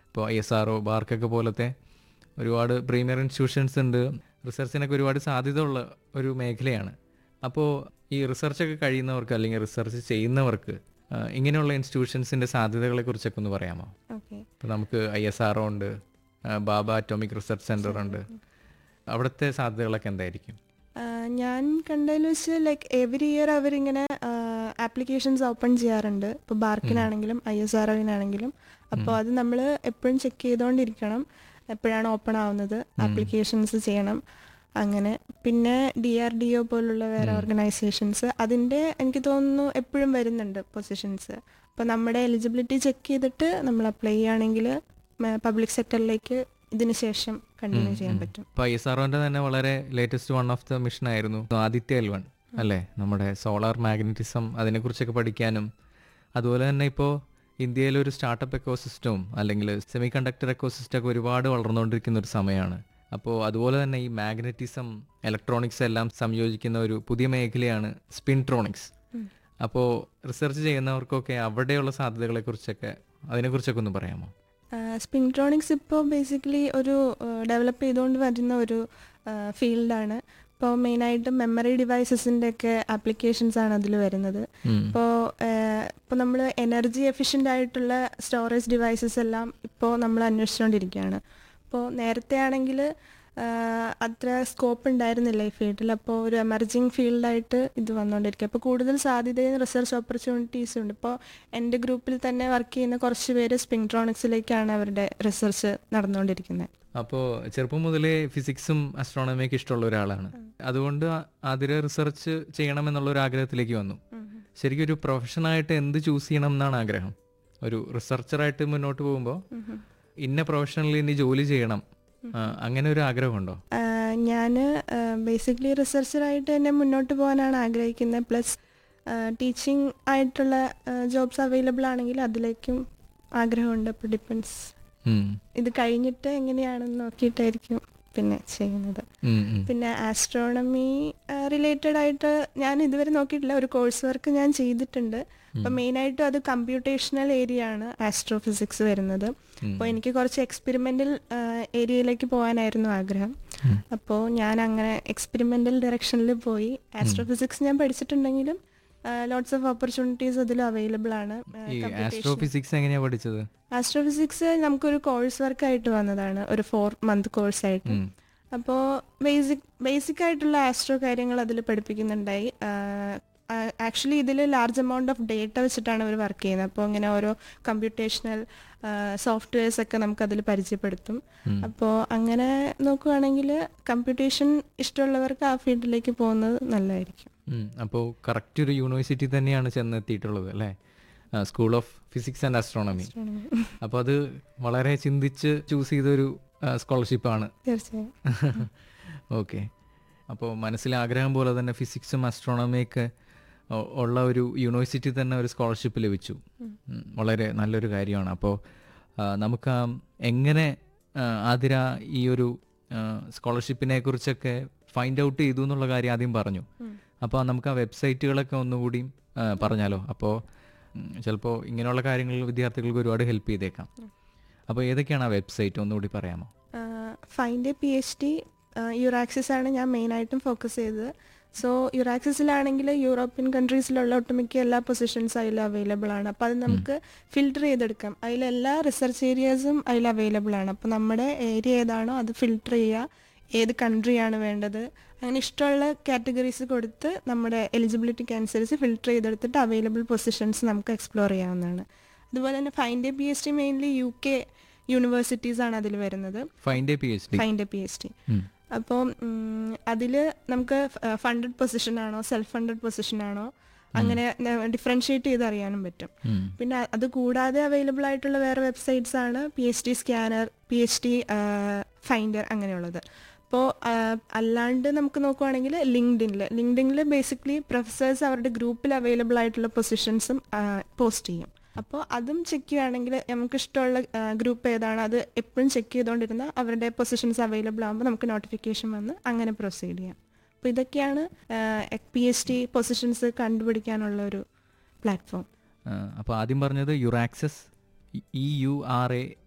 ഇപ്പോൾ I S R O ബാർക്കൊക്കെ പോലത്തെ ഒരുപാട് പ്രീമിയർ ഇൻസ്റ്റിറ്റ്യൂഷൻസ് ഉണ്ട് റിസർച്ചിനൊക്കെ ഒരുപാട് സാധ്യതയുള്ള ഒരു മേഖലയാണ് അപ്പോൾ ഈ റിസർച്ചൊക്കെ കഴിയുന്നവർക്ക് അല്ലെങ്കിൽ റിസർച്ച് ചെയ്യുന്നവർക്ക് ആ, ഇങ്ങനെയുള്ള ഇൻസ്റ്റിറ്റ്യൂഷൻസിൻ്റെ സാധ്യതകളെ കുറിച്ചൊക്കെ ഒന്ന് പറയാമോ ഓക്കെ ഇപ്പോൾ നമുക്ക് ഐ എസ് ആർ ഒ ഉണ്ട് ആ, ബാബ അറ്റോമിക് റിസർച്ച് സെൻ്റർ ഉണ്ട് അവിടുത്തെ സാധ്യതകളൊക്കെ എന്തായിരിക്കും ഞാൻ കണ്ടതിൽ വെച്ച് ലൈക്ക് എവറി ഇയർ അവരിങ്ങനെ ആപ്ലിക്കേഷൻസ് ഓപ്പൺ ചെയ്യാറുണ്ട് ഇപ്പോൾ ബാർക്കിനാണെങ്കിലും ഐ എസ് ആർ ഒയിനാണെങ്കിലും അപ്പോൾ അത് നമ്മൾ എപ്പോഴും ചെക്ക് ചെയ്തുകൊണ്ടിരിക്കണം എപ്പോഴാണ് ഓപ്പൺ ആവുന്നത് ആപ്ലിക്കേഷൻസ് ചെയ്യണം അങ്ങനെ പിന്നെ ഡി ആർ ഡി ഒ പോലുള്ള വേറെ ഓർഗനൈസേഷൻസ് അതിൻ്റെ എനിക്ക് തോന്നുന്നു എപ്പോഴും വരുന്നുണ്ട് പൊസിഷൻസ് അപ്പോൾ നമ്മുടെ എലിജിബിലിറ്റി ചെക്ക് ചെയ്തിട്ട് നമ്മൾ അപ്ലൈ ചെയ്യുകയാണെങ്കിൽ പബ്ലിക് സെക്ടറിലേക്ക് ഇതിന് ശേഷം കണ്ടിന്യൂ ചെയ്യാൻ പറ്റും ഇപ്പോൾ ഐ എസ് ആർ ഒൻ്റെ തന്നെ വളരെ latest one of the mission ആയിരുന്നു ആദിത്യ എൽ വൺ അല്ലേ നമ്മുടെ സോളാർ മാഗ്നറ്റിസം അതിനെക്കുറിച്ചൊക്കെ പഠിക്കാനും അതുപോലെ തന്നെ ഇപ്പോൾ ഇന്ത്യയിൽ ഒരു സ്റ്റാർട്ടപ്പ് എക്കോസിസ്റ്റവും അല്ലെങ്കിൽ സെമി കണ്ടക്ടർ എക്കോസിസ്റ്റം ഒക്കെ ഒരുപാട് വളർന്നുകൊണ്ടിരിക്കുന്ന ഒരു സമയമാണ് അപ്പോൾ അതുപോലെ തന്നെ ഈ മാഗ്നറ്റിസം ഇലക്ട്രോണിക്സ് എല്ലാം സംയോജിക്കുന്ന ഒരു പുതിയ മേഖലയാണ് സ്പിൻട്രോണിക്സ് അപ്പോൾ റിസർച്ച് ചെയ്യുന്നവർക്കൊക്കെ അവിടെയുള്ള സാധ്യതകളെക്കുറിച്ചൊക്കെ അതിനെക്കുറിച്ചൊക്കെ ഒന്ന് പറയാമോ സ്പിൻട്രോണിക്സ് ഇപ്പോൾ ബേസിക്കലി ഒരു ഡെവലപ്പ് ചെയ്തുകൊണ്ട് വരുന്ന ഒരു ഫീൽഡാണ് ഇപ്പോൾ മെയിനായിട്ട് മെമ്മറി ഡിവൈസസിൻ്റെ ഒക്കെ ആപ്ലിക്കേഷൻസ് ആണ് അതിൽ വരുന്നത് ഉം. ഇപ്പോൾ ഇപ്പോൾ നമ്മൾ എനർജി എഫിഷ്യൻ്റ് ആയിട്ടുള്ള സ്റ്റോറേജ് ഡിവൈസസ് എല്ലാം ഇപ്പോൾ നമ്മൾ അന്വേഷിച്ചുകൊണ്ടിരിക്കുകയാണ് അപ്പോൾ നേരത്തെ ആണെങ്കിൽ അത്ര സ്കോപ്പ് ഉണ്ടായിരുന്നില്ല ഈ ഫീൽഡിൽ അപ്പോൾ ഒരു എമർജിങ് ഫീൽഡായിട്ട് ഇത് വന്നുകൊണ്ടിരിക്കുക അപ്പോൾ കൂടുതൽ സാധ്യതയും റിസർച്ച് ഓപ്പർച്യൂണിറ്റീസും ഉണ്ട് ഇപ്പോൾ എൻ്റെ ഗ്രൂപ്പിൽ തന്നെ വർക്ക് ചെയ്യുന്ന കുറച്ച് പേര് സ്പിങ്ട്രോണിക്സിലേക്കാണ് അവരുടെ റിസർച്ച് നടന്നുകൊണ്ടിരിക്കുന്നത് അപ്പോൾ ചെറുപ്പം മുതലേ ഫിസിക്സും അസ്ട്രോണമിയൊക്കെ ഇഷ്ടമുള്ള ഒരാളാണ് അതുകൊണ്ട് അതിരെ റിസർച്ച് ചെയ്യണം എന്നുള്ള ഒരു ആഗ്രഹത്തിലേക്ക് വന്നു ശരിക്കും ഒരു പ്രൊഫഷനായിട്ട് എന്ത് ചൂസ് ചെയ്യണം എന്നാണ് ആഗ്രഹം ഒരു റിസർച്ചറായിട്ട് മുന്നോട്ട് പോകുമ്പോൾ ഇന്ന പ്രൊഫഷനിൽ ഇനി ജോലി ചെയ്യണം ആ, അങ്ങനെ ഒരു ആഗ്രഹമുണ്ടോ ഞാൻ ബേസിക്കലി റിസർച്ചറായിട്ട് തന്നെ മുന്നോട്ട് പോകാനാണ് ആഗ്രഹിക്കുന്നത് പ്ലസ് ടീച്ചിങ് ആയിട്ടുള്ള ജോബ്സ് അവൈലബിൾ ആണെങ്കിൽ അതിലേക്കും ആഗ്രഹമുണ്ട് അപ്പോൾ ഡിപ്പെൻസ് ഉം. ഇത് കഴിഞ്ഞിട്ട് എങ്ങനെയാണെന്ന് നോക്കിയിട്ടായിരിക്കും പിന്നെ ചെയ്യുന്നത് ഉം, ഉം. പിന്നെ ആസ്ട്രോണമി റിലേറ്റഡ് ആയിട്ട് ഞാൻ ഇതുവരെ നോക്കിയിട്ടില്ല ഒരു കോഴ്സ് വർക്ക് ഞാൻ ചെയ്തിട്ടുണ്ട് അപ്പം മെയിനായിട്ടും അത് കമ്പ്യൂട്ടേഷണൽ ഏരിയ ആണ് ആസ്ട്രോഫിസിക്സ് വരുന്നത് അപ്പോൾ എനിക്ക് കുറച്ച് എക്സ്പെരിമെൻ്റൽ ഏരിയയിലേക്ക് പോകാനായിരുന്നു ആഗ്രഹം അപ്പോൾ ഞാൻ അങ്ങനെ എക്സ്പെരിമെൻ്റൽ ഡയറക്ഷനിൽ പോയി ആസ്ട്രോഫിസിക്സ് ഞാൻ പഠിച്ചിട്ടുണ്ടെങ്കിലും ലോട്ട്സ് ഓഫ് ഓപ്പർച്യൂണിറ്റീസ് അതിൽ അവൈലബിൾ ആണ് ഈ ആസ്ട്രോ ഫിസിക്സ് എങ്ങനെയാ പഠിച്ചത് ആസ്ട്രോഫിസിക്സ് നമുക്കൊരു കോഴ്സ് വർക്ക് ആയിട്ട് വന്നതാണ് ഒരു ഫോർ മന്ത് കോഴ്സ് ആയിട്ട് ഉം. അപ്പോൾ ബേസിക് ബേസിക് ആയിട്ടുള്ള ആസ്ട്രോ കാര്യങ്ങൾ അതിൽ പഠിപ്പിക്കുന്നുണ്ടായി ആക്ച്വലി ഇതിൽ ലാർജ് എമൗണ്ട് ഓഫ് ഡേറ്റ വെച്ചിട്ടാണ് അവർ വർക്ക് ചെയ്യുന്നത് അപ്പോൾ ഇങ്ങനെ ഓരോ കമ്പ്യൂട്ടേഷണൽ സോഫ്റ്റ്വെയർസ് ഒക്കെ നമുക്ക് അതിൽ പരിചയപ്പെടുത്തും അപ്പോൾ അങ്ങനെ നോക്കുവാണെങ്കിൽ കമ്പ്യൂട്ടേഷൻ ഇഷ്ടമുള്ളവർക്ക് ആ ഫീൽഡിലേക്ക് പോകുന്നത് നല്ലതായിരിക്കും ഉം. അപ്പോൾ കറക്റ്റ് ഒരു യൂണിവേഴ്സിറ്റി തന്നെയാണ് ചെന്നെത്തിയിട്ടുള്ളത് അല്ലേ school of physics and astronomy അപ്പോൾ അത് വളരെ ചിന്തിച്ച് ചൂസ് ചെയ്തൊരു സ്കോളർഷിപ്പാണ് തീർച്ചയായും ഓക്കെ അപ്പോൾ മനസ്സിലെ ആഗ്രഹം പോലെ തന്നെ ഫിസിക്സും ആസ്ട്രോണമിയൊക്കെ ഉ- ഉള്ള ഒരു യൂണിവേഴ്സിറ്റി തന്നെ ഒരു സ്കോളർഷിപ്പ് ലഭിച്ചു ഉം, വളരെ നല്ലൊരു കാര്യമാണ് അപ്പോൾ ആ, നമുക്ക് ആ എങ്ങനെ ആ, ആതിര ഈ ഒരു സ്കോളർഷിപ്പിനെ കുറിച്ചൊക്കെ ഫൈൻഡ് ഔട്ട് ചെയ്തു എന്നുള്ള കാര്യം ആദ്യം പറഞ്ഞു അപ്പോൾ നമുക്ക് ആ വെബ്സൈറ്റുകളൊക്കെ ഒന്നുകൂടി ആ, പറഞ്ഞാലോ അപ്പോൾ ചിലപ്പോൾ ഇങ്ങനെയുള്ള കാര്യങ്ങൾ വിദ്യാർത്ഥികൾക്ക് ഒരുപാട് ഹെൽപ്പ് ചെയ്തേക്കാം അപ്പോൾ ഏതൊക്കെയാണ് ആ വെബ്സൈറ്റ് ഒന്നുകൂടി പറയാമോ find P H D Euraxess ആണ് ഞാൻ മെയിനായിട്ടും ഫോക്കസ് ചെയ്തത് സോ യുറാക്സിസിലാണെങ്കിൽ യൂറോപ്യൻ കൺട്രീസിലുള്ള ഒട്ടുമിക്ക എല്ലാ പൊസിഷൻസ് അതിൽ അവൈലബിൾ ആണ് അപ്പോൾ അത് നമുക്ക് ഫിൽട്ടർ ചെയ്തെടുക്കാം അതിലെല്ലാ റിസർച്ച് ഏരിയാസും അതിൽ അവൈലബിൾ ആണ് അപ്പോൾ നമ്മുടെ ഏരിയ ഏതാണോ അത് ഫിൽട്ടർ ചെയ്യുക ഏത് കൺട്രിയാണ് വേണ്ടത് അങ്ങനെ ഇഷ്ടമുള്ള കാറ്റഗറീസ് കൊടുത്ത് നമ്മുടെ എലിജിബിലിറ്റിക്ക് അനുസരിച്ച് ഫിൽട്ടർ ചെയ്തെടുത്തിട്ട് അവൈലബിൾ പൊസിഷൻസ് നമുക്ക് എക്സ്പ്ലോർ ചെയ്യാവുന്നതാണ് അതുപോലെ തന്നെ find P H D mainly U K universities ആണ് അതിൽ വരുന്നത് find A P H D find P H D അപ്പോൾ അതിൽ നമുക്ക് ഫണ്ടഡ് പൊസിഷൻ ആണോ സെൽഫ് ഫണ്ടഡ് പൊസിഷൻ ആണോ അങ്ങനെ ഡിഫറൻഷിയേറ്റ് ചെയ്ത് അറിയാനും പറ്റും പിന്നെ അത് കൂടാതെ അവൈലബിൾ ആയിട്ടുള്ള വേറെ വെബ്സൈറ്റ്സ് ആണ് P H D scanner P H D finder അങ്ങനെയുള്ളത് അപ്പോൾ അല്ലാണ്ട് നമുക്ക് നോക്കുവാണെങ്കിൽ ലിങ്ക്ഡിനിൽ ലിങ്ക്ഡിനിൽ ബേസിക്കലി പ്രൊഫസേഴ്സ് അവരുടെ ഗ്രൂപ്പിൽ അവൈലബിൾ ആയിട്ടുള്ള പൊസിഷൻസും പോസ്റ്റ് ചെയ്യും അപ്പോൾ അതും ചെക്ക് ചെയ്യുകയാണെങ്കിൽ നമുക്ക് ഇഷ്ടമുള്ള ഗ്രൂപ്പ് ഏതാണ് അത് എപ്പോഴും ചെക്ക് ചെയ്തുകൊണ്ടിരുന്ന അവരുടെ പൊസിഷൻസ് അവൈലബിൾ ആകുമ്പോൾ നമുക്ക് നോട്ടിഫിക്കേഷൻ വന്ന് അങ്ങനെ പ്രൊസീഡ് ചെയ്യാം അപ്പോൾ ഇതൊക്കെയാണ് പി എച്ച് ഡി പൊസിഷൻസ് കണ്ടുപിടിക്കാനുള്ള ഒരു പ്ലാറ്റ്ഫോം അപ്പോൾ ആദ്യം പറഞ്ഞത് Euraxess E U R A